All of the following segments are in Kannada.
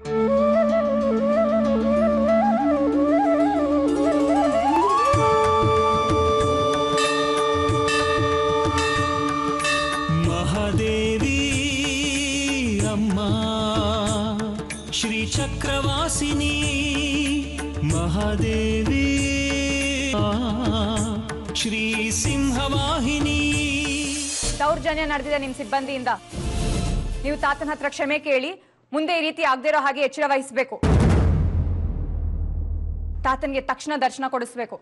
ಮಹಾದೇವಿ ಅಮ್ಮ ಶ್ರೀ ಚಕ್ರವಾಸಿನಿ ಮಹಾದೇವಿ ಆ, ಶ್ರೀ ಸಿಂಹವಾಹಿನಿ ದೌರ್ಜನ್ಯ ನಡೆದಿದೆ ನಿಮ್ ಸಿಬ್ಬಂದಿಯಿಂದ ನೀವು ತಾತನ ಹತ್ರ ಕ್ಷಮೆ ಕೇಳಿ ಮುಂದೆ ಈ ರೀತಿ ಆಗದಿರೋ ಹಾಗೆ ಎಚ್ಚರ ವಹಿಸಬೇಕು ತಾತನ್ಗೆ ತಕ್ಷಣ ದರ್ಶನ ಕೊಡಿಸ್ಬೇಕು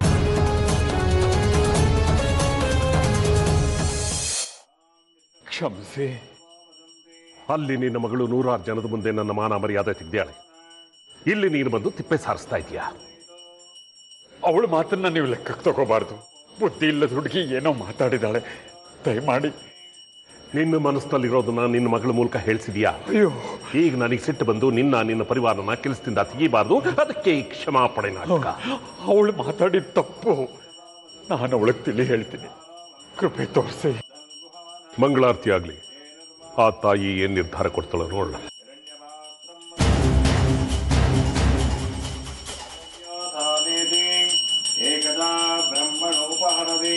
ಕ್ಷಮಿಸಿ ಅಲ್ಲಿ ನಿನ್ನ ಮಗಳು ನೂರಾರು ಜನದ ಮುಂದೆ ನನ್ನ ಮಾನ ಮರ್ಯಾದೆ ತೆಗ್ದಾಳೆ ಇಲ್ಲಿ ನೀನು ಬಂದು ತಿಪ್ಪೆ ಸಾರಿಸ್ತಾ ಇದೀಯಾ ಅವಳ ಮಾತನ್ನ ನೀವು ಲೆಕ್ಕಕ್ಕೆ ತಗೋಬಾರ್ದು ಬುದ್ಧಿ ಇಲ್ಲದ ಹುಡುಗಿ ಏನೋ ಮಾತಾಡಿದಾಳೆ ದಯಮಾಡಿ ನಿನ್ನ ಮನಸ್ಸಿನಲ್ಲಿರೋದನ್ನ ನಿನ್ನ ಮಗಳ ಮೂಲಕ ಹೇಳ್ಸಿದ್ಯಾ ಅಯ್ಯೋ ಈಗ ನನಗೆ ಸಿಟ್ಟು ಬಂದು ನಿನ್ನ ನಿನ್ನ ಪರಿವಾರನ ಕೆಲಸದಿಂದ ತೆಗಿಬಾರ್ದು ಅದಕ್ಕೆ ಈ ಕ್ಷಮಾಪಣೆ ನಾಟಕ ಅವಳು ಮಾತಾಡಿದ ತಪ್ಪು ನಾನು ಅವಳಿಗೆ ತಿಳಿ ಹೇಳ್ತೀನಿ ಕೃಪೆ ತೋರಿಸಿ ಮಂಗಳಾರತಿ ಆಗ್ಲಿ ಆ ತಾಯಿ ಏನ್ ನಿರ್ಧಾರ ಕೊಡ್ತಾಳೋ ನೋಡೋಣ ಏಕದಾ ಬ್ರಹ್ಮಣೋಪಹರದೆ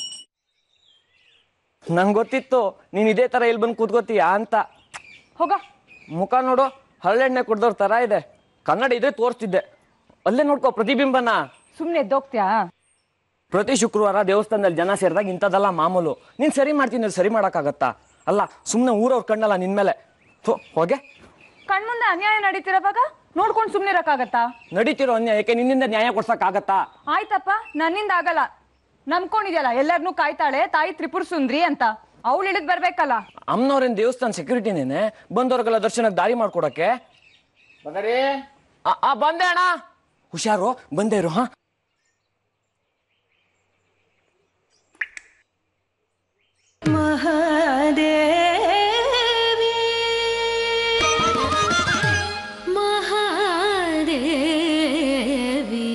ನಂಗೆ ಗೊತ್ತಿತ್ತು ನೀನು ಇದೇ ಥರ ಇಲ್ಲಿ ಬಂದು ಕೂತ್ಕೋತೀಯಾ ಅಂತ ಹೋಗ ಮುಖ ನೋಡು ಹರಳೆಣ್ಣೆ ಕುಡ್ದವ್ರ ಥರ ಇದೆ ಕನ್ನಡ ಇದ್ರೆ ತೋರಿಸ್ತಿದ್ದೆ ಅಲ್ಲೇ ನೋಡ್ಕೋ ಪ್ರತಿಬಿಂಬನ ಸುಮ್ನೆ ಎದ್ದೋಗ್ತ್ಯಾ ಪ್ರತಿ ಶುಕ್ರವಾರ ದೇವಸ್ಥಾನದಲ್ಲಿ ಜನ ಸೇರಿದಾಗ ಇಂಥದ್ದೆಲ್ಲ ಮಾಮೂಲು ನೀನು ಸರಿ ಮಾಡ್ತೀನಿ ಅದು ಸರಿ ಮಾಡೋಕ್ಕಾಗತ್ತಾ ಅಲ್ಲ ಸುಮ್ಮನೆ ಊರವ್ರ ಕಣ್ಣಲ್ಲ ನಿನ್ನ ಮೇಲೆ ಥೋ ಹೋಗೆ ಕಣ್ಮುಂದೆ ಅನ್ಯಾಯ ನಡೀತಿರೋವಾಗ ನೋಡ್ಕೊಂಡು ಸುಮ್ನೆ ಇರಕ್ಕಾಗತ್ತಾ ನಡೀತಿರೋ ಅನ್ಯಾಯ ಯಾಕೆ ನಿನ್ನಿಂದ ನ್ಯಾಯ ಕೊಡ್ಸಕ್ಕಾಗತ್ತಾ ಆಯ್ತಪ್ಪ ನನ್ನಿಂದ ಆಗಲ್ಲ ನಂಬ್ಕೊಂಡಿದ್ಯಲ್ಲ ಎಲ್ಲರನ್ನೂ ಕಾಯ್ತಾಳೆ ತಾಯಿ ತ್ರಿಪುರ ಸುಂದ್ರಿ ಅಂತ ಅವಳು ಇಳಿದ್ ಬರ್ಬೇಕಲ್ಲ ಅಮ್ಮನವ್ರೇನ್ ದೇವಸ್ಥಾನ ಸೆಕ್ಯೂರಿಟಿನೇನೆ ಬಂದವ್ರಿಗೆಲ್ಲ ದರ್ಶನಕ್ಕೆ ದಾರಿ ಮಾಡ್ಕೊಡಕ್ಕೆ ಬಂದರಿ ಆ ಬಂದೆ ಅಣ್ಣ ಹುಷಾರು ಬಂದೇ ಇರು ಹಾ ಮಹಾದೇವಿ ಮಹಾದೇವಿ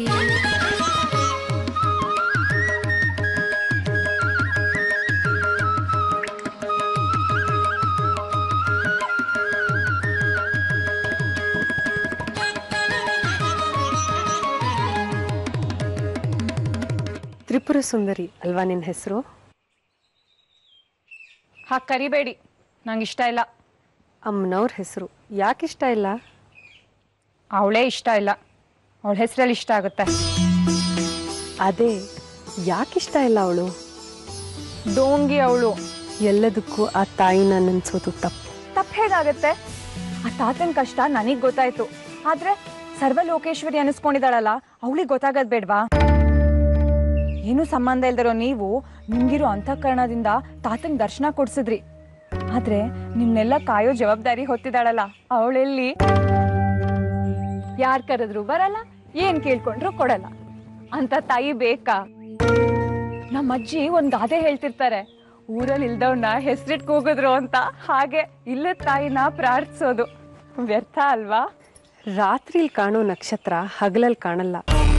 ತ್ರಿಪುರ ಸುಂದರಿ ಅಲ್ವಾ ನಿನ್ನ ಹೆಸರು ಹಾ ಕರಿಬೇಡಿ ನಂಗೆ ಇಷ್ಟ ಇಲ್ಲ ಅಮ್ಮನವ್ರ ಹೆಸರು ಯಾಕೆ ಇಷ್ಟ ಇಲ್ಲ ಅವಳೇ ಇಷ್ಟ ಇಲ್ಲ ಅವಳ ಹೆಸರಲ್ಲಿ ಇಷ್ಟ ಆಗುತ್ತೆ ಅದೇ ಯಾಕೆ ಇಷ್ಟ ಇಲ್ಲ ಅವಳು ಡೋಂಗಿ ಅವಳು ಎಲ್ಲದಕ್ಕೂ ಆ ತಾಯಿನ ನೆನ್ಸೋದು ತಪ್ಪು ತಪ್ಪು ಹೇಗಾಗತ್ತೆ ಆ ತಾತನ ಕಷ್ಟ ನನಗ್ ಗೊತ್ತಾಯ್ತು ಆದ್ರೆ ಸರ್ವಲೋಕೇಶ್ವರಿ ಅನಿಸ್ಕೊಂಡಿದಾಳಲ್ಲ ಅವಳಿಗೆ ಗೊತ್ತಾಗದ್ ಬೇಡ್ವಾ ಏನು ಸಂಬಂಧ ಇಲ್ದಿರೋ ನೀವು ನಿಮ್ಗಿರೋ ಅಂತಃಕರಣದಿಂದ ತಾತನ್ ದರ್ಶನ ಕೊಡ್ಸಿದ್ರಿ ಆದ್ರೆ ನಿಮ್ನೆಲ್ಲ ಕಾಯೋ ಜವಾಬ್ದಾರಿ ಹೊತ್ತಿದಾಳಲ್ಲ ಅವಳೆಲ್ಲಿ ಯಾರ್ ಕರೆದ್ರು ಬರಲ್ಲ ಏನ್ ಕೇಳ್ಕೊಂಡ್ರು ಕೊಡಲ್ಲ ಅಂತ ತಾಯಿ ಬೇಕಾ ನಮ್ಮ ಅಜ್ಜಿ ಒಂದ್ ಗಾದೆ ಹೇಳ್ತಿರ್ತಾರೆ ಊರಲ್ಲಿ ಇಲ್ದವ್ನ ಹೆಸರಿಟ್ ಕೂಗಿದ್ರು ಅಂತ ಹಾಗೆ ಇಲ್ಲದ ತಾಯಿನ ಪ್ರಾರ್ಥಿಸೋದು ವ್ಯರ್ಥ ಅಲ್ವಾ ರಾತ್ರಿಲಿ ಕಾಣೋ ನಕ್ಷತ್ರ ಹಗಲಲ್ಲಿ ಕಾಣಲ್ಲ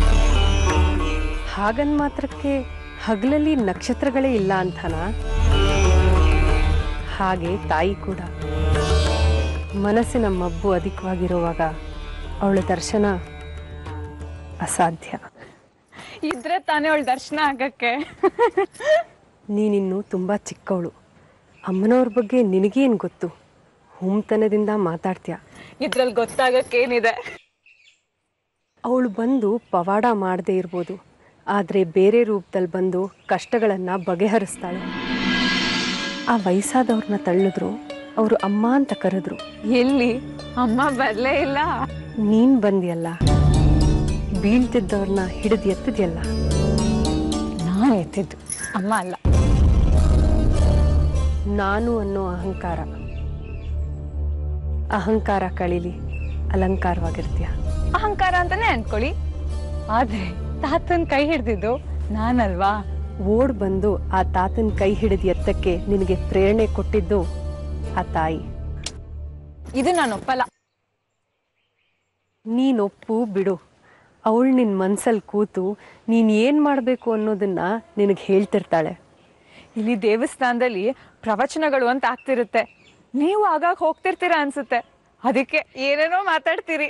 ಹಾಗನ್ ಮಾತ್ರಕ್ಕೆ ಹಗಲಲ್ಲಿ ನಕ್ಷತ್ರಗಳೇ ಇಲ್ಲ ಅಂತನಾ ಹಾಗೆ ತಾಯಿ ಕೂಡ ಮನಸ್ಸಿನ ಮಬ್ಬು ಅಧಿಕವಾಗಿರುವಾಗ ಅವಳ ದರ್ಶನ ಅಸಾಧ್ಯ ಇದ್ರೆ ತಾನೇ ಅವಳ ದರ್ಶನ ಆಗಕ್ಕೆ ನೀನಿನ್ನು ತುಂಬ ಚಿಕ್ಕವಳು ಅಮ್ಮನವ್ರ ಬಗ್ಗೆ ನಿನಗೇನು ಗೊತ್ತು ಹುಮ್ತನದಿಂದ ಮಾತಾಡ್ತೀಯ ಇದ್ರಲ್ಲಿ ಗೊತ್ತಾಗಕ್ಕೇನಿದೆ ಅವಳು ಬಂದು ಪವಾಡ ಮಾಡದೇ ಇರ್ಬೋದು ಆದರೆ ಬೇರೆ ರೂಪದಲ್ಲಿ ಬಂದು ಕಷ್ಟಗಳನ್ನು ಬಗೆಹರಿಸ್ತಾಳೆ ಆ ವಯಸ್ಸಾದವ್ರನ್ನ ತಳ್ಳಿದ್ರು ಅವರು ಅಮ್ಮ ಅಂತ ಕರೆದ್ರು ಎಲ್ಲಿ ಅಮ್ಮ ಬರ್ಲೇ ಇಲ್ಲ ನೀನ್ ಬಂದಿಯಲ್ಲ ಬೀಳ್ತಿದ್ದವ್ರನ್ನ ಹಿಡಿದು ಎತ್ತಿದ್ಯಲ್ಲ ನಾನು ಎತ್ತಿದ್ದು ಅಮ್ಮ ಅಲ್ಲ ನಾನು ಅನ್ನೋ ಅಹಂಕಾರ ಅಹಂಕಾರ ಕಳೀಲಿ ಅಲಂಕಾರವಾಗಿರ್ತೀಯ ಅಹಂಕಾರ ಅಂತಾನೆ ಅನ್ಕೊಳ್ಳಿ ಆದ್ರೆ ತಾತನ್ ಕೈ ಹಿಡ್ದಿದ್ದು ನಾನಲ್ವಾ ಓಡ್ ಬಂದು ಆ ತಾತನ ಕೈ ಹಿಡಿದು ಎತ್ತಕ್ಕೆ ನಿನಗೆ ಪ್ರೇರಣೆ ಕೊಟ್ಟಿದ್ದು ಆ ತಾಯಿ ಇದು ನಾನು ಒಪ್ಪಲ್ಲ ನೀನೊಪ್ಪು ಬಿಡು ಅವಳು ನಿನ್ನ ಮನ್ಸಲ್ಲಿ ಕೂತು ನೀನು ಏನು ಮಾಡಬೇಕು ಅನ್ನೋದನ್ನ ನಿನಗೆ ಹೇಳ್ತಿರ್ತಾಳೆ ಇಲ್ಲಿ ದೇವಸ್ಥಾನದಲ್ಲಿ ಪ್ರವಚನಗಳು ಅಂತ ಆಗ್ತಿರುತ್ತೆ ನೀವು ಆಗಾಗ ಹೋಗ್ತಿರ್ತೀರಾ ಅನ್ಸುತ್ತೆ ಅದಕ್ಕೆ ಏನೇನೋ ಮಾತಾಡ್ತೀರಿ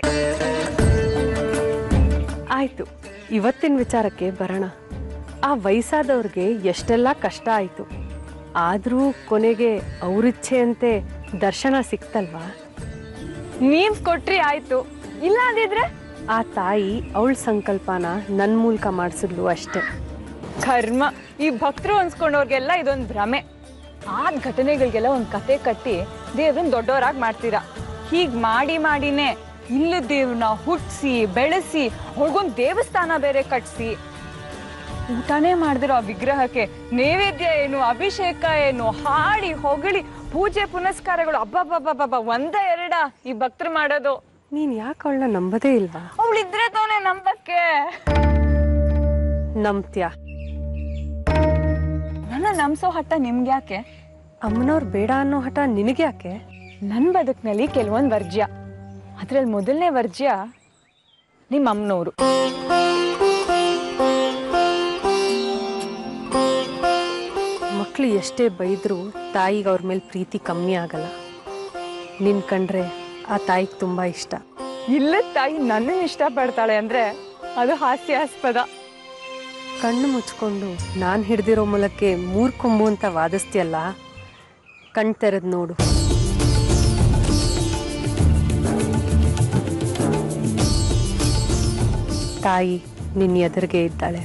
ಆಯ್ತು ಇವತ್ತಿನ ವಿಚಾರಕ್ಕೆ ಬರೋಣ ಆ ವಯಸ್ಸಾದವ್ರಿಗೆ ಎಷ್ಟೆಲ್ಲ ಕಷ್ಟ ಆಯಿತು ಆದರೂ ಕೊನೆಗೆ ಅವ್ರಿಚ್ಛೆಯಂತೆ ದರ್ಶನ ಸಿಕ್ತಲ್ವಾ ನೀವ್ ಕೊಟ್ರಿ ಆಯ್ತು ಇಲ್ಲ ಅಂದಿದ್ರೆ ಆ ತಾಯಿ ಅವಳ ಸಂಕಲ್ಪನ ನನ್ನ ಮೂಲಕ ಮಾಡಿಸಿದ್ಲು ಅಷ್ಟೇ ಕರ್ಮ ಈ ಭಕ್ತರು ಅನ್ಸ್ಕೊಂಡವ್ರಿಗೆಲ್ಲ ಇದೊಂದು ಭ್ರಮೆ ಆದ ಘಟನೆಗಳಿಗೆಲ್ಲ ಒಂದು ಕತೆ ಕಟ್ಟಿ ದೇವ್ರನ್ನ ದೊಡ್ಡವರಾಗಿ ಮಾಡ್ತೀರಾ ಹೀಗ್ ಮಾಡಿ ಮಾಡಿನೇ ಇಲ್ಲ ದೇವ್ರನ್ನ ಹುಟ್ಸಿ ಬೆಳೆಸಿ ಅವ್ರಿಗೊಂದು ದೇವಸ್ಥಾನ ಬೇರೆ ಕಟ್ಸಿ ಊಟನೇ ಮಾಡ್ದಿರೋ ಆ ವಿಗ್ರಹಕ್ಕೆ ನೈವೇದ್ಯ ಏನು ಅಭಿಷೇಕ ಏನು ಹಾಡಿ ಹೊಗಳಿ ಪೂಜೆ ಪುನಸ್ಕಾರಗಳು ಅಬ್ಬಬ್ಬಬ್ಬಬ್ಬ ಒಂದ ಎರಡ ಈ ಭಕ್ತರು ಮಾಡೋದು ನೀನು ಯಾಕೆ ಅವಳನ್ನ ನಂಬದೇ ಇಲ್ವಾ ಅವಳಿದ್ರೆ ತಾನೇ ನಂಬಕ್ಕೆ ನಂಬ್ತ್ಯಾ ನನ್ನ ನಂಬ್ಸೋ ಹಠ ನಿಮ್ಗೆ ಯಾಕೆ ಅಮ್ಮನವ್ರು ಬೇಡ ಅನ್ನೋ ಹಠ ನಿನಗೆ ಯಾಕೆ ನನ್ನ ಬದುಕಿನಲ್ಲಿ ಕೆಲವೊಂದು ವರ್ಜ್ಯ ಅದ್ರಲ್ಲಿ ಮೊದಲನೇ ವರ್ಜ್ಯ ನಿಮ್ಮ ಅಮ್ಮನವರು ಮಕ್ಕಳು ಎಷ್ಟೇ ಬೈದರೂ ತಾಯಿಗೆ ಅವ್ರ ಮೇಲೆ ಪ್ರೀತಿ ಕಮ್ಮಿ ಆಗಲ್ಲ ನಿನ್ ಕಂಡ್ರೆ ಆ ತಾಯಿಗೆ ತುಂಬ ಇಷ್ಟ ಇಲ್ಲದ ತಾಯಿ ನನ್ನನ್ನು ಇಷ್ಟಪಡ್ತಾಳೆ ಅಂದ್ರೆ ಅದು ಹಾಸ್ಯಾಸ್ಪದ ಕಣ್ಣು ಮುಚ್ಕೊಂಡು ನಾನು ಹಿಡ್ದಿರೋ ಮೂಲಕ್ಕೆ ಮೂರ್ ಕೊಂಬು ಅಂತ ವಾದಿಸ್ತೀಯಲ್ಲ ಕಣ್ ತೆರೆದ್ ನೋಡು ತಾಯಿ ನಿನ್ನ ಎದುರಿಗೆ ಇದ್ದಾಳೆ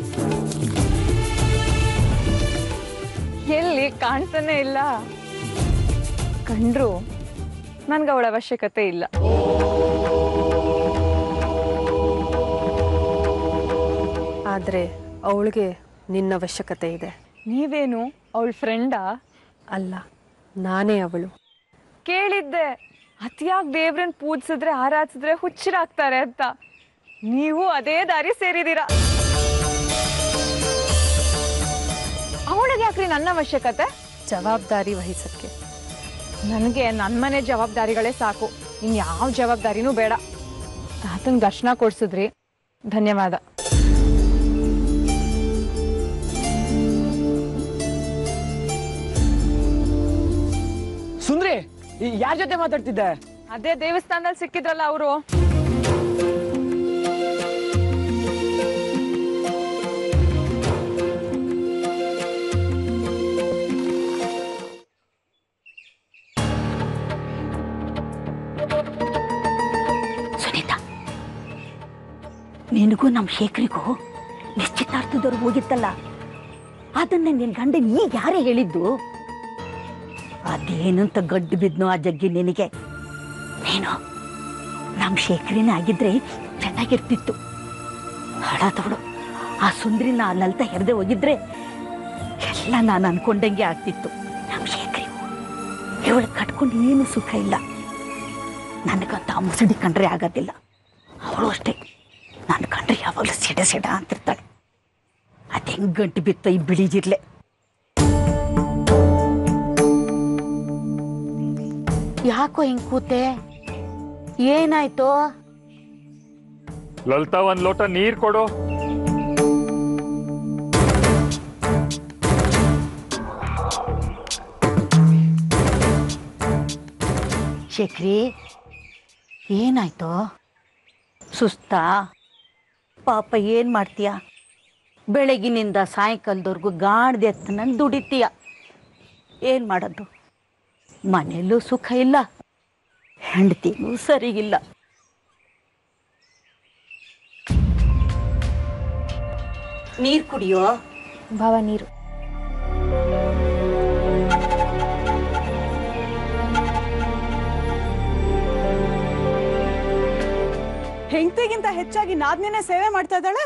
ಎಲ್ಲಿ ಕಾಣ್ತಾನೆ ಇಲ್ಲ ಕಂಡ್ರು ನನ್ಗೆ ಅವಳ ಅವಶ್ಯಕತೆ ಇಲ್ಲ ಆದರೆ ಅವಳಿಗೆ ನಿನ್ನ ಅವಶ್ಯಕತೆ ಇದೆ ನೀವೇನು ಅವಳ ಫ್ರೆಂಡಾ ಅಲ್ಲ ನಾನೇ ಅವಳು ಕೇಳಿದ್ದೆ ಅತಿಯಾಗಿ ದೇವ್ರನ್ನ ಪೂಜಿಸಿದ್ರೆ ಆರಾಧಿಸಿದ್ರೆ ಹುಚ್ಚರಾಗ್ತಾರೆ ಅಂತ ನೀವು ಅದೇ ದಾರಿ ಸೇರಿದೀರ ಅವಳಿಗೆ ಯಾಕ್ರಿ ನನ್ನ ಅವಶ್ಯಕತೆ ಜವಾಬ್ದಾರಿ ವಹಿಸಕ್ಕೆ ನನಗೆ ನನ್ನ ಮನೆ ಜವಾಬ್ದಾರಿಗಳೇ ಸಾಕು ಇನ್ ಯಾವ ಜವಾಬ್ದಾರಿನೂ ಬೇಡ ತಾತನ ದರ್ಶನ ಕೊಡ್ಸಿದ್ರಿ ಧನ್ಯವಾದ ಸುಂದ್ರಿ ಯಾರ ಜೊತೆ ಮಾತಾಡ್ತಿದ್ದೆ ಅದೇ ದೇವಸ್ಥಾನದಲ್ಲಿ ಸಿಕ್ಕಿದ್ರಲ್ಲ ಅವರು ಸುನೀತಾ ನಿನಗೂ ನಮ್ಮ ಶೇಖರಿಗೂ ನಿಶ್ಚಿತಾರ್ಥದವ್ರು ಹೋಗಿತ್ತಲ್ಲ ಅದನ್ನ ನಿನ್ ಗಂಡನ್ ಈಗ ಯಾರೇ ಹೇಳಿದ್ದು ಅದೇನಂತ ಗಡ್ಡು ಬಿದ್ನೋ ಆ ಜಗ್ಗಿ ನಿನಗೆ ನೀನು ನಮ್ಮ ಶೇಖರಿನ ಆಗಿದ್ರೆ ಚೆನ್ನಾಗಿರ್ತಿತ್ತು ಹಾಳಾದವಳು ಆ ಸುಂದ್ರಿನ ಆ ಲಲಿತ ಹೆರದೆ ಹೋಗಿದ್ರೆ ಎಲ್ಲ ನಾನು ಅನ್ಕೊಂಡಂಗೆ ಆಗ್ತಿತ್ತು ನಮ್ಮ ಶೇಖರಿ ಇವಳು ಕಟ್ಕೊಂಡು ಏನು ಸುಖ ಇಲ್ಲ ನನಗಂತ ಆ ಮುಸುಡಿ ಕಂಡ್ರೆ ಆಗೋದಿಲ್ಲ ಅವಳು ಅಷ್ಟೇ ನಾನು ಕಂಡ್ರೆ ಯಾವಾಗಲೂ ಸಿಡ ಸಿಡ ಅಂತಿರ್ತಾಳೆ ಅದು ಹೆಂಗ್ ಗಂಟು ಬಿತ್ತ ಈ ಬಿಳಿ ಜಿರ್ಲೆ ಯಾಕೋ ಹಿಂಗ್ ಕೂತೆ ಏನಾಯ್ತು ಲಲಿತಾ ಒಂದ್ ಲೋಟ ನೀರ್ ಕೊಡು ಶೇಖರಿ ಏನಾಯ್ತು ಸುಸ್ತಾ ಪಾಪ ಏನು ಮಾಡ್ತೀಯ ಬೆಳಗಿನಿಂದ ಸಾಯಂಕಾಲದವರೆಗೂ ಗಾಡ್ದೆ ಎತ್ತನಂಗೆ ದುಡಿತೀಯ ಏನು ಮಾಡೋದು ಮನೆಯಲ್ಲೂ ಸುಖ ಇಲ್ಲ ಹೆಂಡತಿಗೂ ಸರಿಗಿಲ್ಲ ನೀರು ಕುಡಿಯೋ ಭಾವ ನೀರು ಹೆಂಡತಿಗಿಂತ ಹೆಚ್ಚಾಗಿ ನಾದ್ನೇನೆ ಸೇವೆ ಮಾಡ್ತಾ ಇದ್ದಾಳೆ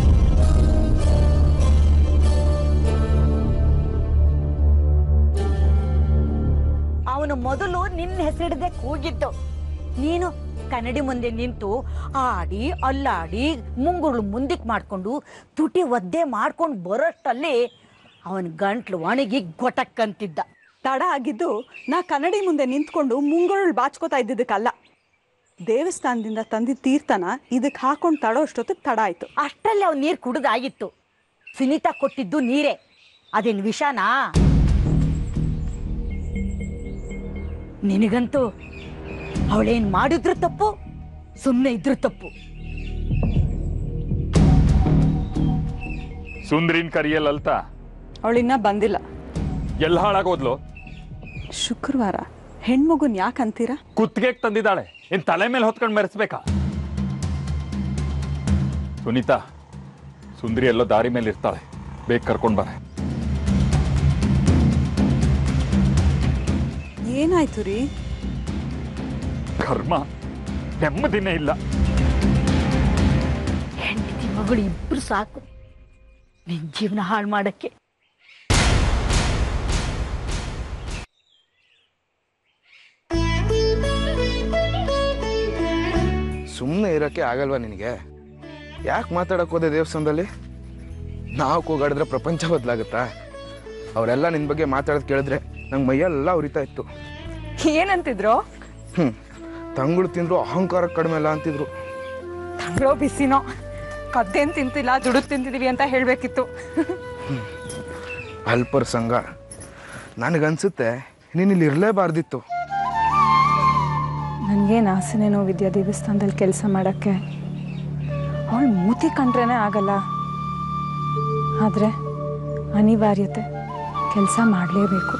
ಅವನು ಮೊದಲು ನಿನ್ನ ಹೆಸರಿಡದೆ ಕೂಗಿದ್ದು ನೀನು ಕನ್ನಡಿ ಮುಂದೆ ನಿಂತು ಆಡಿ ಅಲ್ಲಾಡಿ ಮುಂಗುರುಳು ಮುಂದಕ್ಕೆ ಮಾಡ್ಕೊಂಡು ತುಟಿ ಒದ್ದೆ ಮಾಡ್ಕೊಂಡು ಬರೋಷ್ಟಲ್ಲಿ ಅವನ ಗಂಟ್ಲು ಒಣಗಿ ಗೊಟಕ್ಕಂತಿದ್ದ ತಡ ಆಗಿದ್ದು ನಾ ಕನ್ನಡಿ ಮುಂದೆ ನಿಂತ್ಕೊಂಡು ಮುಂಗೊಳ್ಳು ಬಾಚ್ಕೋತಾ ಇದ್ದಿದ್ದಕ್ಕಲ್ಲ ದೇವಸ್ಥಾನದಿಂದ ತಂದಿದ್ದ ತೀರ್ಥನ ಇದಕ್ಕೆ ಹಾಕೊಂಡು ತಡೋ ಅಷ್ಟೊತ್ತಿಗೆ ತಡ ಆಯ್ತು ಅಷ್ಟರಲ್ಲಿ ಅವ್ನು ನೀರು ಕುಡ್ದಾಗಿತ್ತು ಸುನೀತಾ ಕೊಟ್ಟಿದ್ದು ನೀರೇ ಅದೇನು ವಿಷನಾ ನಿನಗಂತೂ ಅವಳೇನ್ ಮಾಡಿದ್ರು ತಪ್ಪು ಸುಮ್ಮನೆ ಇದ್ರು ತಪ್ಪು ಸುಂದ್ರಿನ್ ಕರಿಯಲ್ ಅಲ್ತಾ ಅವಳಿನ್ನ ಬಂದಿಲ್ಲ ಎಲ್ಲ ಹಾಳಾಗೋದ್ಲು ಶುಕ್ರವಾರ ಹೆಣ್ಮಗುನ್ ಯಾಕೆ ಅಂತೀರಾ ಕುತ್ತಿಗೆಗೆ ತಂದಿದ್ದಾಳೆ ಏನ್ ತಲೆ ಮೇಲೆ ಹೊತ್ಕೊಂಡು ಮೆರೆಸ್ಬೇಕಾ ಸುನೀತಾ ಸುಂದ್ರಿ ಎಲ್ಲೋ ದಾರಿ ಮೇಲೆ ಇರ್ತಾಳೆ ಬೇಗ ಕರ್ಕೊಂಡ್ ಬಾರೆ ಏನಾಯ್ತು ರೀ ಕರ್ಮ ನೆಮ್ಮದಿನೇ ಇಲ್ಲ ಹೆಂಡತಿ ಮಗಳು ಇಬ್ರು ಸಾಕು ನಿನ್ ಜೀವನ ಹಾಳು ಮಾಡಕ್ಕೆ ಸುಮ್ಮನೆ ಇರೋಕ್ಕೆ ಆಗಲ್ವಾ ನಿನಗೆ ಯಾಕೆ ಮಾತಾಡಕ್ ಹೋದೆ ದೇವಸ್ಥಾನದಲ್ಲಿ ನಾವು ಕೂಗಾಡಿದ್ರೆ ಪ್ರಪಂಚ ಬದಲಾಗುತ್ತಾ ಅವರೆಲ್ಲ ನಿನ್ನ ಬಗ್ಗೆ ಮಾತಾಡೋದು ಕೇಳಿದ್ರೆ ನಂಗೆ ಮೈಯೆಲ್ಲ ಉರಿತಾ ಇತ್ತು ಏನಂತಿದ್ರು ಹ್ಞೂ ತಂಗಳು ತಿಂದ್ರು ಅಹಂಕಾರ ಕಡಿಮೆ ಅಲ್ಲ ಅಂತಿದ್ರು ತಂಗ್ಳೋ ಬಿಸಿನೋ ಕದ್ದೇನ್ ತಿಂತಿಲ್ಲ ದುಡುಕ್ ತಿಂತಿದೀವಿ ಅಂತ ಹೇಳ್ಬೇಕಿತ್ತು ಅಲ್ಪರ ಸಂಘ ನನಗನ್ಸುತ್ತೆ ನೀನು ಇಲ್ಲಿ ಇರಲೇಬಾರ್ದಿತ್ತು ನನಗೇನು ಆಸೆನೇನೋ ವಿದ್ಯಾ ದೇವಸ್ಥಾನದಲ್ಲಿ ಕೆಲಸ ಮಾಡೋಕ್ಕೆ ಅವಳು ಮೂತಿ ಕಂಡ್ರೇನೆ ಆಗಲ್ಲ ಆದರೆ ಅನಿವಾರ್ಯತೆ ಕೆಲಸ ಮಾಡಲೇಬೇಕು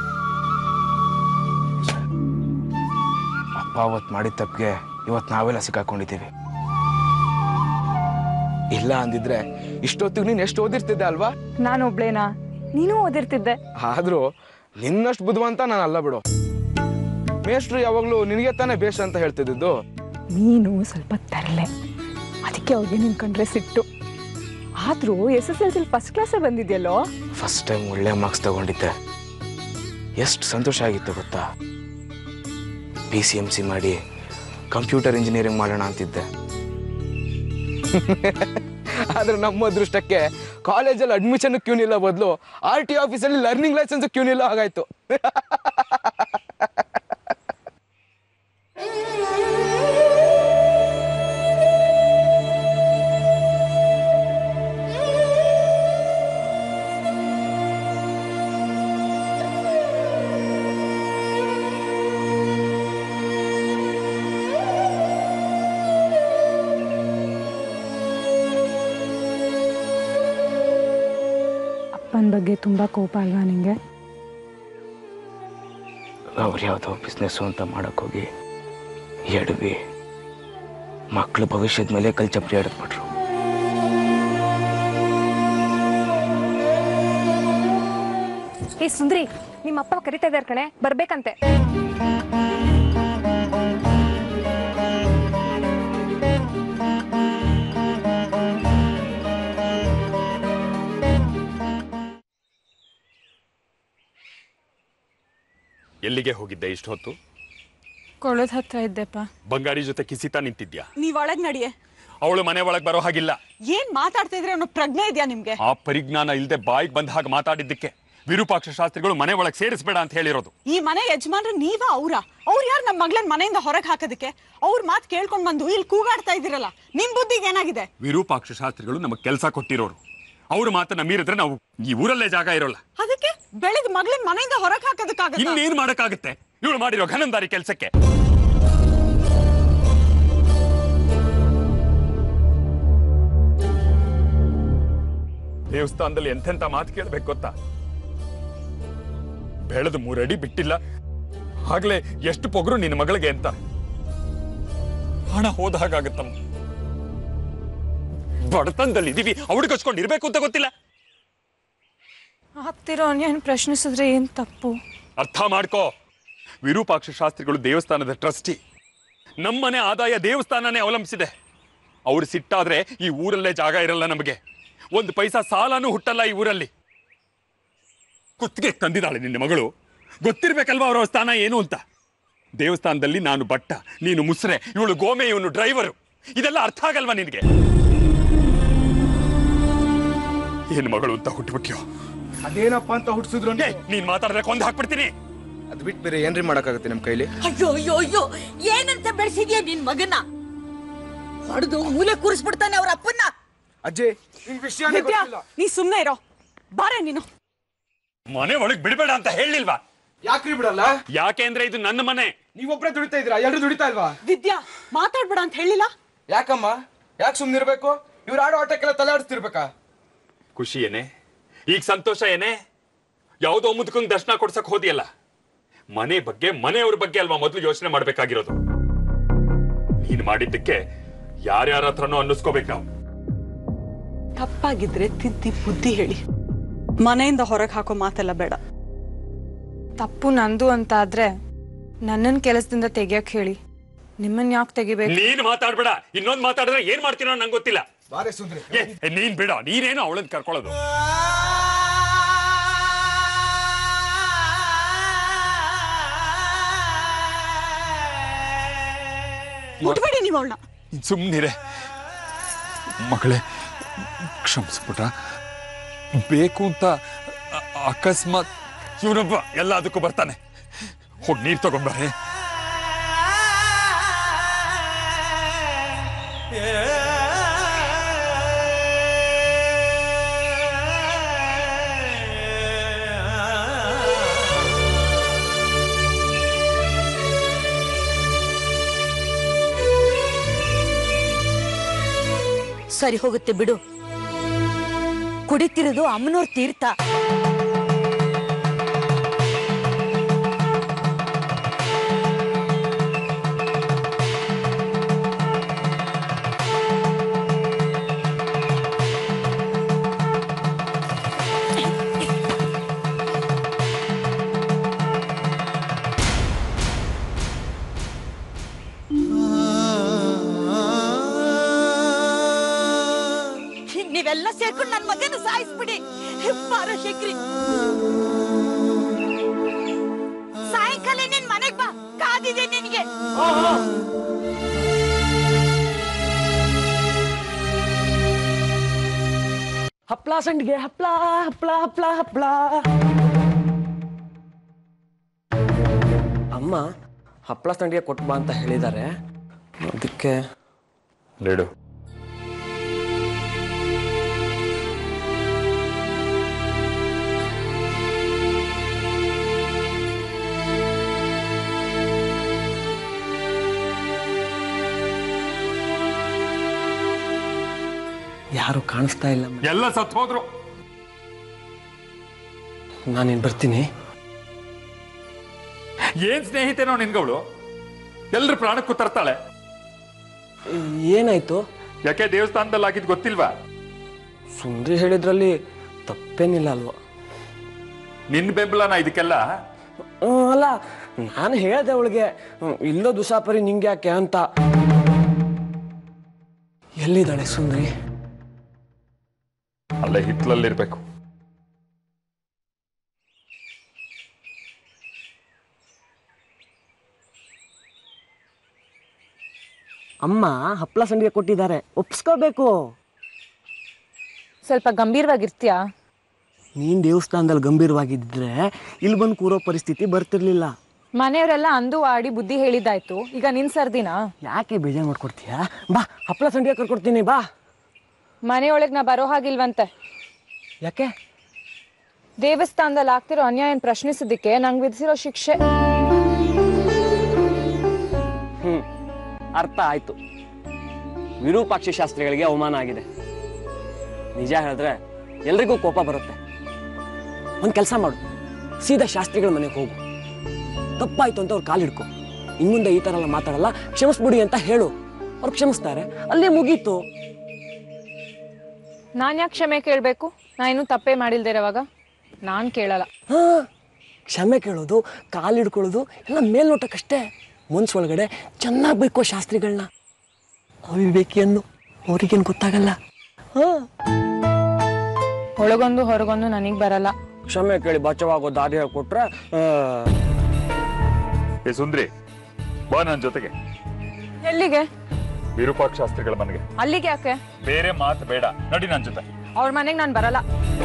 ಅಪ್ಪ ಅವತ್ತು ಮಾಡಿದ ತಪ್ಪಿಗೆ ಇವತ್ತು ನಾವೆಲ್ಲ ಸಿಕ್ಕಾಕೊಂಡಿದ್ದೀವಿ ಇಲ್ಲ ಅಂದಿದ್ರೆ ಇಷ್ಟೊತ್ತಿಗೆ ನೀನು ಎಷ್ಟು ಓದಿರ್ತಿದ್ದೆ ಅಲ್ವಾ ನಾನು ಒಬ್ಳೇನಾ ನೀನು ಓದಿರ್ತಿದ್ದೆ ಆದ್ರೂ ನಿನ್ನಷ್ಟು ಬುದ್ಧಿವಂತ ನಾನು ಅಲ್ಲ ಬಿಡು ಮೇಷ್ಟ್ರು ಯಾವಾಗಲೂ ನಿನಗೆ ತಾನೇ ಬೇಷ ಅಂತ ಹೇಳ್ತಿದ್ದು ನೀನು ಸ್ವಲ್ಪ ತರಲೆ ಅದಕ್ಕೆ ಅವ್ರಿಗೆ ನಿನ್ ಕಂಡ್ರೆ ಸಿಟ್ಟು ಆದರೂ ಎಸ್ ಎಸ್ ಎಲ್ ಸಿಲಿ ಫಸ್ಟ್ ಕ್ಲಾಸೇ ಬಂದಿದ್ಯಲ್ಲೋ ಫಸ್ಟ್ ಟೈಮ್ ಒಳ್ಳೆ ಮಾರ್ಕ್ಸ್ ತಗೊಂಡಿದ್ದೆ ಎಷ್ಟು ಸಂತೋಷ ಆಗಿತ್ತು ಗೊತ್ತಾ ಪಿ ಸಿ ಎಮ್ ಸಿ ಮಾಡಿ ಕಂಪ್ಯೂಟರ್ ಇಂಜಿನಿಯರಿಂಗ್ ಮಾಡೋಣ ಅಂತಿದ್ದೆ ಆದ್ರೆ ನಮ್ಮ ಅದೃಷ್ಟಕ್ಕೆ ಕಾಲೇಜಲ್ಲಿ ಅಡ್ಮಿಷನ್ ಕ್ಯೂನಿಲ್ಲ ಬದಲು ಆರ್ ಟಿ ಆಫೀಸಲ್ಲಿ ಲರ್ನಿಂಗ್ ಲೈಸೆನ್ಸ್ ಕ್ಯೂನಿಲ್ಲ ಹಾಗಾಯ್ತು ಅಪ್ಪನ ಬಗ್ಗೆ ತುಂಬ ಕೋಪ ಅಲ್ವಾ ನಿಂಗೆ ಅವ್ರು ಯಾವುದೋ ಬಿಸ್ನೆಸ್ಸು ಅಂತ ಮಾಡೋಕ್ಕೋಗಿ ಎಡವಿ ಮಕ್ಕಳ ಭವಿಷ್ಯದ ಮೇಲೆ ಕಲ್ಚಪ್ರಿ ಆಡತ್ಬಿಟ್ರು ಏ ಸುಂದ್ರಿ ನಿಮ್ಮ ಅಪ್ಪ ಕರಿತಾ ಇದಾರೆ ಕಣೆ ಬರ್ಬೇಕಂತೆ ಎಲ್ಲಿಗೆ ಹೋಗಿದ್ದೆ ಇಷ್ಟು ಹೊತ್ತು ಕೊಳದ ಹತ್ರ ಇದ್ದೆಪ್ಪ ಬಂಗಾರಿ ಜೊತೆ ಕಿಸಿತಾ ನಿಂತಿದ್ಯಾ ನೀವ್ ಒಳಗ್ ನಡಿಯೇ ಅವಳು ಮನೆ ಒಳಗೆ ಬರೋ ಹಾಗಿಲ್ಲ ಏನ್ ಮಾತಾಡ್ತಾ ಇದ್ರೆ ಅನ್ನೋ ಪ್ರಜ್ಞೆ ಇದೆಯಾ ನಿಮ್ಗೆ ಆ ಪರಿಜ್ಞಾನ ಇಲ್ಲದೆ ಬಾಯಿಗೆ ಬಂದ ಹಾಗೆ ಮಾತಾಡಿದ್ದಕ್ಕೆ ವಿರೂಪಾಕ್ಷ ಶಾಸ್ತ್ರಿಗಳು ಮನೆ ಒಳಗೆ ಸೇರಿಸ್ಬೇಡ ಅಂತ ಹೇಳಿರೋದು ಈ ಮನೆ ಯಜಮಾನ್ರು ನೀವ ಅವ್ರ ಅವ್ರು ಯಾರು ನಮ್ಮ ಮಗಳನ್ನ ಮನೆಯಿಂದ ಹೊರಗೆ ಹಾಕೋದಕ್ಕೆ ಅವ್ರ ಮಾತು ಕೇಳ್ಕೊಂಡ್ ಬಂದು ಇಲ್ಲಿ ಕೂಗಾಡ್ತಾ ಇದ್ದೀರಲ್ಲ ನಿಮ್ ಬುದ್ಧಿಗೆ ಏನಾಗಿದೆ ವಿರೂಪಾಕ್ಷ ಶಾಸ್ತ್ರಿಗಳು ನಮಗೆ ಕೆಲಸ ಕೊಟ್ಟಿರೋರು ಅವ್ರ ಮಾತನ್ನ ಮೀರಿದ್ರೆ ನಾವು ಈ ಊರಲ್ಲೇ ಜಾಗ ಇರೋಲ್ಲ ಅದಕ್ಕೆ ಬೆಳಿಗ್ಗೆ ಮಗಳನ್ನ ಮನೆಯಿಂದ ಹೊರಗೆ ಹಾಕೋದಕ್ಕಾಗತ್ತ ಇನ್ನೇನ್ ಮಾಡಕ್ಕಾಗುತ್ತೆ ಇವಳು ಮಾಡಿರೋ ಘನಂದಾರಿ ಕೆಲಸಕ್ಕೆ ದೇವಸ್ಥಾನದಲ್ಲಿ ಎಂತೆಂತ ಮಾತು ಕೇಳ್ಬೇಕು ಗೊತ್ತಾ ಬೆಳೆದು ಮೂರಡಿ ಬಿಟ್ಟಿಲ್ಲ ಆಗ್ಲೇ ಎಷ್ಟು ಪೊಗರು ನಿನ್ನ ಮಗಳಿಗೆ ಅಂತ ಹಣ ಹೋದ ಹಾಗಾಗತ್ತಮ್ಮ ಬಡತನದಲ್ಲಿ ಇದೀವಿ ಅವಳು ಕಚ್ಕೊಂಡು ಇರ್ಬೇಕು ಅಂತ ಗೊತ್ತಿಲ್ಲ ಆಗ್ತಿರೋ ಅನ್ಯನ್ ಪ್ರಶ್ನಿಸಿದ್ರೆ ಏನು ತಪ್ಪು ಅರ್ಥ ಮಾಡ್ಕೋ ವಿರೂಪಾಕ್ಷ ಶಾಸ್ತ್ರಿಗಳು ದೇವಸ್ಥಾನದ ಟ್ರಸ್ಟಿ ನಮ್ಮನೆ ಆದಾಯ ದೇವಸ್ಥಾನನೇ ಅವಲಂಬಿಸಿದೆ ಅವ್ರು ಸಿಟ್ಟಾದ್ರೆ ಈ ಊರಲ್ಲೇ ಜಾಗ ಇರಲ್ಲ ನಮಗೆ ಒಂದು ಪೈಸಾ ಸಾಲನೂ ಹುಟ್ಟಲ್ಲ ಈ ಊರಲ್ಲಿ ಕುತ್ತಿಗೆ ತಂದಿದ್ದಾಳೆ ನಿನ್ನ ಮಗಳು ಗೊತ್ತಿರ್ಬೇಕಲ್ವಾ ಅವರ ಸ್ಥಾನ ಏನು ಅಂತ ದೇವಸ್ಥಾನದಲ್ಲಿ ನಾನು ಬಟ್ಟ ನೀನು ಮುಸ್ರೆ ಇವಳು ಗೋಮೆ ಇವನು ಡ್ರೈವರು ಇದೆಲ್ಲ ಅರ್ಥ ಆಗಲ್ವಾ ನಿನಗೆ ಏನು ಮಗಳು ಅಂತ ಹುಟ್ಟುಬಿಟ್ಯೋ ಅದೇನಪ್ಪ ಅಂತ ಹುಟ್ಟಿಸಿದ್ರು ಏ, ನೀನ್ ಮಾತಾಡಿದ್ರೆ ಕೊಂದು ಹಾಕ್ಬಿಡ್ತೀನಿ ಅದು ಬಿಟ್ಟು ಬೇರೆ ಏನ್ರಿ ಮಾಡೋಕ್ಕಾಗುತ್ತೆ ನಮ್ಮ ಕೈಲಿ ಅಯ್ಯೋ ಅಯ್ಯೋ ಅಯ್ಯೋ ಏನಂತ ಬೆಳೆಸಿದ್ಯಾ ನಿನ್ ಮಗನ ಹೊಡೆದು ಮೂಲೆ ಕೂರಿಸ್ಬಿಡ್ತಾನೆ ಅವ್ರ ಅಪ್ಪನ್ನ ಅಜ್ಜಿ ನಿಮ್ ವಿಷಯ ವಿದ್ಯಾ ನೀ ಸುಮ್ನೆ ಇರೋ ಬಾರೆ ನೀನು ಮನೆ ಒಳಗ್ ಬಿಡಬೇಡ ಅಂತ ಹೇಳಿಲ್ವಾ ಯಾಕ್ರಿ ಬಿಡಲ್ಲ ಯಾಕೆ ಅಂದ್ರೆ ಇದು ನನ್ನ ಮನೆ ನೀವೊಬ್ರೇ ದುಡಿತಾ ಇದ್ದೀರಾ ಎಲ್ರು ದುಡಿತಾ ಇಲ್ವಾ ವಿದ್ಯಾ ಮಾತಾಡ್ಬೇಡ ಅಂತ ಹೇಳಿಲ್ಲ ಯಾಕಮ್ಮ ಯಾಕೆ ಸುಮ್ಮನಿರ್ಬೇಕು ಇವ್ರು ಆಡೋ ಆಟಕ್ಕೆಲ್ಲ ತಲೆ ಆಡಿಸ್ತಿರ್ಬೇಕಾ ಖುಷಿ ಏನೇ ಈಗ ಸಂತೋಷ ಏನೇ ಯಾವುದೋ ಮುದುಕಂಗ್ ದರ್ಶನ ಕೊಡ್ಸಕ್ ಹೋದಿಯಲ್ಲ ಮನೆ ಬಗ್ಗೆ ಮನೆಯವ್ರ ಬಗ್ಗೆ ಅಲ್ವಾ ಮೊದಲು ಯೋಚನೆ ಮಾಡ್ಬೇಕಾಗಿರೋದು ನೀನ್ ಮಾಡಿದ್ದಕ್ಕೆ ಯಾರ್ಯಾರ ಹತ್ರನೂ ಅನ್ನಿಸ್ಕೋಬೇಕು ನಾವು ತಪ್ಪಾಗಿದ್ರೆ ತಿದ್ದಿ ಬುದ್ಧಿ ಹೇಳಿ ಮನೆಯಿಂದ ಹೊರಗೆ ಹಾಕೋ ಮಾತೆಲ್ಲ ಬೇಡ ತಪ್ಪು ನಂದು ಅಂತ ಆದ್ರೆ ನನ್ನನ್ ಕೆಲಸದಿಂದ ತೆಗಿಯಕ್ ಹೇಳಿ ನಿಮ್ಮನ್ ಯಾಕೆ ತೆಗಿಬೇಕು ನೀನ್ ಮಾತಾಡ್ಬೇಡ ಇನ್ನೊಂದ್ ಮಾತಾಡಿದ್ರೆ ಏನ್ ಮಾಡ್ತೀನೋ ನಂಗೆ ಗೊತ್ತಿಲ್ಲ ಬಾರೆ ಸುಂದ್ರಿ ಏ, ಏ, ನೀನ್ ಬಿಡ ನೀನೇನು ಅವಳನ್ನ ಕರ್ಕೊಳ್ಳೋದು ಮುಟ್ಬೇಡಿ ನೀವು ಅವಳನ್ನ ಸುಮ್ಮನಿರೆ ಮಗಳೇ ಕ್ಷಮಿಸ್ಬಿಟ್ಟ ಬೇಕು ಅಂತ ಅ- ಅಕಸ್ಮಾತ್ ಇವನೊಬ್ಬ ಎಲ್ಲದಕ್ಕೂ ಬರ್ತಾನೆ ಹೋಗಿ ನೀರ್ ತಗೊಂಡ್ಬರ್ರಿ ಸರಿ ಹೋಗುತ್ತೆ ಬಿಡು ಕುಡಿತಿರೋದು ಅಮ್ಮನವ್ರ ತೀರ್ಥ ನೀವೆಲ್ಲ ಸೇರ್ಕೊಂಡು ನನ್ನ ಮಗನ ಸಾಯಿಸ್ಬಿಡಿ ಬಾರ ಶೇಖರಿ ಸಾಯಂಕಾಲ ನಿನ್ ಮನೆಗ್ ಬಾ ಕಾದಿದೆ ನಿನಗೆ ಹಪ್ಳ ಸಂಡಿಗೆ ಹಪ್ಳ ಹಪ್ಳ ಹಪ್ಳ ಹಪ್ಳ ಅಮ್ಮ ಹಪ್ಳ ಸಂಡಿಗೆ ಕೊಟ್ಟು ಬಾ ಅಂತ ಹೇಳಿದ್ದಾರೆ ಅದಕ್ಕೆ ಲೇಡು ಯಾರು ಕಾಣಿಸ್ತಾ ಇಲ್ಲ ಎಲ್ಲ ಸತ್ ಹೋದ್ರು ನಾನೇನು ಬರ್ತೀನಿ ಏನ್ ಸ್ನೇಹಿತೇನೋ ನಿನ್ಗವಳು ಎಲ್ರ ಪ್ರಾಣಕ್ಕೂ ತರ್ತಾಳೆ ಏನಾಯ್ತು ಯಾಕೆ ದೇವಸ್ಥಾನದಲ್ಲಿ ಆಗಿದ್ ಗೊತ್ತಿಲ್ವಾ ಸುಂದ್ರಿ ಹೇಳಿದ್ರಲ್ಲಿ ತಪ್ಪೇನಿಲ್ಲ ಅಲ್ವಾ ನಿನ್ ಬೆಂಬಲನ ಇದಕ್ಕೆಲ್ಲ ಹ್ಮ್, ಅಲ್ಲ ನಾನು ಹೇಳ್ದೆ ಅವಳಿಗೆ ಇಲ್ಲೋ ದುಸಾಪರಿ ನಿಂಗೆ ಯಾಕೆ ಅಂತ ಎಲ್ಲಿದ್ದಾಳೆ ಸುಂದ್ರಿ ಅಲ್ಲೇ ಹಿತ್ಲಲ್ಲಿರ್ಬೇಕು ಅಮ್ಮ ಹಪ್ಳ ಸಂಡಿಗೆ ಕೊಟ್ಟಿದ್ದಾರೆ ಒಪ್ಸ್ಕೋಬೇಕು ಸ್ವಲ್ಪ ಗಂಭೀರವಾಗಿರ್ತೀಯಾ ನೀನ್ ದೇವಸ್ಥಾನದಲ್ಲಿ ಗಂಭೀರವಾಗಿದ್ದರೆ ಇಲ್ಲಿ ಬಂದು ಕೂರೋ ಪರಿಸ್ಥಿತಿ ಬರ್ತಿರ್ಲಿಲ್ಲ ಮನೆಯವರೆಲ್ಲ ಅಂದು ಆಡಿ ಬುದ್ಧಿ ಹೇಳಿದ್ದಾಯ್ತು ಈಗ ನಿನ್ ಸರ್ದಿನ ಯಾಕೆ ಬೇಜಾರು ಮಾಡ್ಕೊಡ್ತೀಯ ಬಾ ಹಪ್ಳ ಸಂಡಿಗೆ ಕರ್ಕೊಡ್ತೀನಿ ಬಾ ಮನೆಯೊಳಗ್ ನಾ ಬರೋ ಹಾಗಿಲ್ವಂತೆ ಯಾಕೆ ದೇವಸ್ಥಾನದಲ್ಲಿ ಆಗ್ತಿರೋ ಅನ್ಯಾಯನ್ ಪ್ರಶ್ನಿಸಿದ್ದಕ್ಕೆ ನಂಗೆ ವಿಧಿಸಿರೋ ಶಿಕ್ಷೆ ಹ್ಮ್ ಅರ್ಥ ಆಯ್ತು ವಿರೂಪಾಕ್ಷಿ ಶಾಸ್ತ್ರಿಗಳಿಗೆ ಅವಮಾನ ಆಗಿದೆ ನಿಜ ಹೇಳಿದ್ರೆ ಎಲ್ರಿಗೂ ಕೋಪ ಬರುತ್ತೆ ಒಂದು ಕೆಲಸ ಮಾಡು ಸೀದಾ ಶಾಸ್ತ್ರಿಗಳ ಮನೆಗೆ ಹೋಗು ತಪ್ಪಾಯ್ತು ಅಂತ ಅವ್ರು ಕಾಲು ಹಿಡ್ಕೊ ಇನ್ಮುಂದೆ ಈ ಥರ ಎಲ್ಲ ಮಾತಾಡಲ್ಲ ಕ್ಷಮಿಸ್ಬಿಡಿ ಅಂತ ಹೇಳು ಅವ್ರು ಕ್ಷಮಿಸ್ತಾರೆ ಅಲ್ಲೇ ಮುಗೀತು ನಾನ್ ಯಾಕೆ ಕ್ಷಮೆ ಕೇಳ್ಬೇಕು ನಾ ಇನ್ನೂ ತಪ್ಪೇ ಮಾಡಿಲ್ದೇ ಇರೋವಾಗ ನಾನ್ ಕೇಳಲ್ಲ ಹಾ ಕ್ಷಮೆ ಕೇಳೋದು ಕಾಲು ಹಿಡ್ಕೊಳ್ಳೋದು ಎಲ್ಲ ಮೇಲ್ನೋಟಕ್ಕಷ್ಟೇ ಮನ್ಸೊಳಗಡೆ ಚೆನ್ನಾಗಿ ಬೈಕೋ ಶಾಸ್ತ್ರಿಗಳನ್ನ ಅವಿವೇಕಿಯನ್ನು ಅವ್ರಿಗೇನು ಗೊತ್ತಾಗಲ್ಲ ಹಾ ಒಳಗೊಂದು ಹೊರಗೊಂದು ನನಗ್ ಬರಲ್ಲ ಕ್ಷಮೆ ಕೇಳಿ ಬಚಾವಾಗೋ ದಾರಿ ಹೇಳ್ಕೊಟ್ರೆ ಆ, ಏ ಸುಂದ್ರಿ ಬಾ ನನ್ನ ಜೊತೆಗೆ ಎಲ್ಲಿಗೆ ವಿರೂಪಾಕ್ಷ ಶಾಸ್ತ್ರಿಗಳ ಮನೆಗೆ ಅಲ್ಲಿಗೆ ಯಾಕೆ ಬೇರೆ ಮಾತು ಬೇಡ ನಡಿ ನನ್ನ ಜೊತೆ ಅವ್ರ ಮನೆಗೆ ನಾನು ಬರಲ್ಲ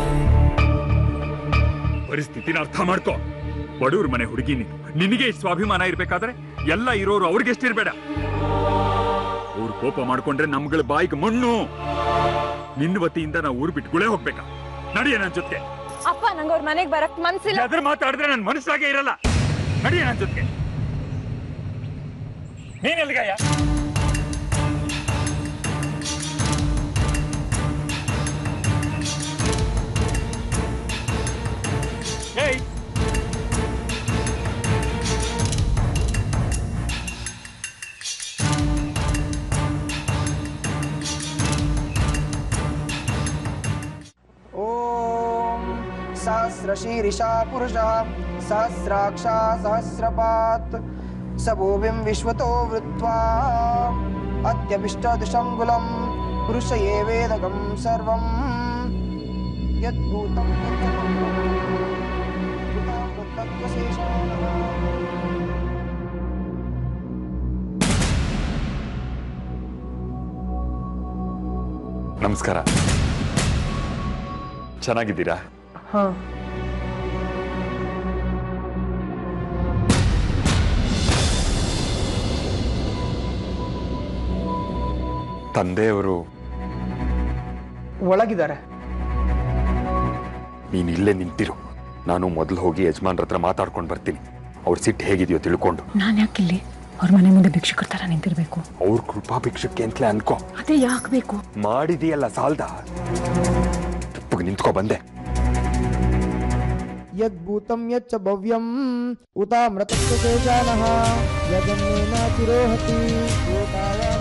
ಪರಿಸ್ಥಿತಿನ ಅರ್ಥ ಮಾಡ್ಕೋ ಬಡವ್ರ ಮನೆ ಹುಡುಗಿ ನೀನು ನಿನಗೆ ಇಷ್ಟ್ ಸ್ವಾಭಿಮಾನ ಇರ್ಬೇಕಾದ್ರೆ ಎಲ್ಲ ಇರೋರು ಅವ್ರಿಗೆ ಎಷ್ಟಿರ್ಬೇಡ ಅವ್ರು ಕೋಪ ಮಾಡ್ಕೊಂಡ್ರೆ ನಮ್ಗಳ ಬಾಯಿಗೆ ಮಣ್ಣು ನಿನ್ನ ವತಿಯಿಂದ ನಾವು ಊರು ಬಿಟ್ಗುಳೇ ಹೋಗ್ಬೇಕಾ ನಡಿಯ ನನ್ನ ಜೊತೆ ಅಪ್ಪ ನಂಗೆ ಅವ್ರ ಮನೆಗೆ ಬರಕ್ ಮನ್ಸಿಲ್ಲ ಎದ್ರ ಮಾತಾಡಿದ್ರೆ ನನ್ನ ಮನಸ್ಸಾಗೆ ಇರಲ್ಲ ನಡಿಯ ನನ್ನ ಜೊತೆ ನೀನ್ ಎಲ್ಗಯ್ಯ ಏಯ್ ॐ सहस्रशीर्षा पुरुषः सहस्राक्षा सहस्रपात् स भूमिं विश्वतो वृत्वा अत्यभिष्टदुषङ्गुलं पुरुष एवेदगं सर्वं यद्भूतं ನಮಸ್ಕಾರ ಚೆನ್ನಾಗಿದ್ದೀರಾ ಹಾ ತಂದೆಯವರು ಒಳಗಿದ್ದಾರೆ ನೀನು ಇಲ್ಲೇ ನಿಂತಿರು ನಾನು ಮೊದಲು ಹೋಗಿ ಯಜಮಾನ್ರ ಹತ್ರ ಮಾತಾಡ್ಕೊಂಡು ಬರ್ತೀನಿ ಅವ್ರ ಸಿಟ್ಟು ಹೇಗಿದೆಯೋ ತಿಳ್ಕೊಂಡು ನಾನು ಯಾಕಿಲ್ಲಿ ಅವ್ರ ಮನೆ ಮುಂದೆ ಭಿಕ್ಷುಕರ ಥರ ನಿಂತಿರ್ಬೇಕು ಅವ್ರ ಕೃಪಾ ಭಿಕ್ಷಕ್ಕೆ ಅಂತಲೇ ಅನ್ಕೋ ಅದೇ ಯಾಕೆ ಬೇಕು ಮಾಡಿದೀಯಲ್ಲ ಸಾಲ್ದ ತಪ್ಪಗೆ ನಿಂತ್ಕೊ ಬಂದೆ यद्भूतं यच्च भव्यम् उतामृतस्य शेषानः यजन्येन तिरोहति योगाय